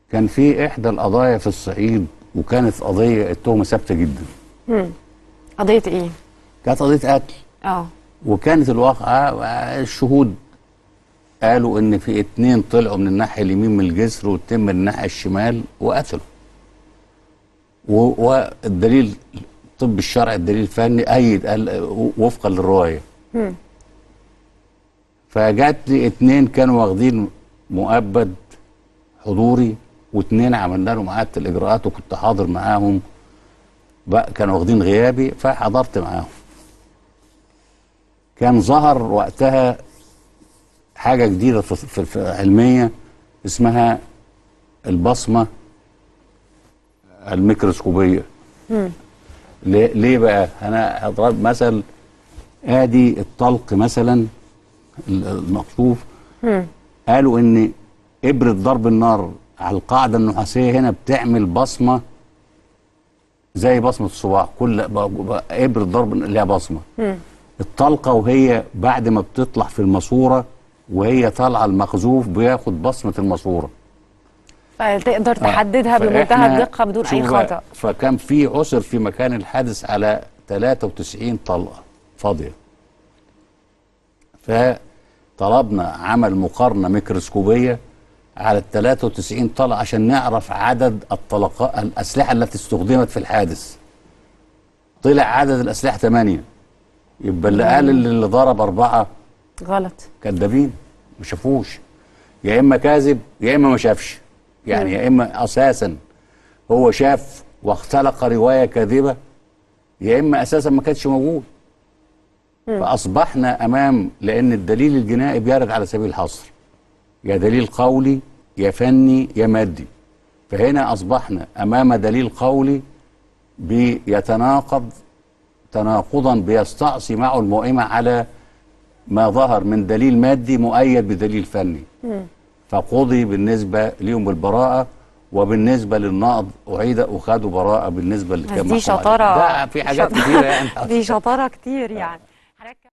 كان في احدى القضايا في الصعيد وكانت قضيه التهمه ثابته جدا قضيه ايه كانت قضيه قتل اه وكانت الواقعه الشهود قالوا ان في اتنين طلعوا من الناحيه اليمين من الجسر والتاني من الناحيه الشمال وقتلوا و- والدليل الطب الشرعي الدليل الفني ايد قال وفقا للروايه فجات لي اتنين كانوا واخدين مؤبد حضوري واتنين عملنا لهم اعاده الاجراءات وكنت حاضر معاهم بقى كانوا واخدين غيابي فحضرت معاهم كان ظهر وقتها حاجه جديده في, في, في علميه اسمها البصمه الميكروسكوبيه ليه, ليه بقى انا هضرب مثل ادي الطلق مثلا ال- المقصوف قالوا ان ابره ضرب النار على القاعده النحاسيه هنا بتعمل بصمه زي بصمه الصباع كل ب- ب- ابره ضرب ليها بصمه الطلقه وهي بعد ما بتطلع في الماسوره وهي طالعه المخزوف بياخد بصمه الماسوره فتقدر آه. تحددها بمنتهى فإحنا الدقه بدون اي شوف بقى، خطا فكان في عسر في مكان الحادث على 93 طلقه فاضيه فطلبنا عمل مقارنه ميكروسكوبيه على ال 93 طلقه عشان نعرف عدد الطلقات الاسلحه التي استخدمت في الحادث طلع عدد الاسلحه 8 يبقى اللي قال اللي اللي ضرب اربعه غلط كذابين ما شافوش يا اما كاذب يا اما ما شافش يعني يا اما اساسا هو شاف واختلق روايه كاذبه يا اما اساسا ما كانش موجود فاصبحنا امام لان الدليل الجنائي بيرد على سبيل الحصر يا دليل قولي يا فني يا مادي فهنا اصبحنا امام دليل قولي بيتناقض تناقضا بيستعصي معه المؤمة على ما ظهر من دليل مادي مؤيد بدليل فني فقضي بالنسبة ليهم بالبراءة وبالنسبة للنقض أعيد أخذوا براءة بالنسبة اللي بس كان دي محكوم عليه. شطاره ده في حاجات شط- كتيرة يعني دي شطاره كتير يعني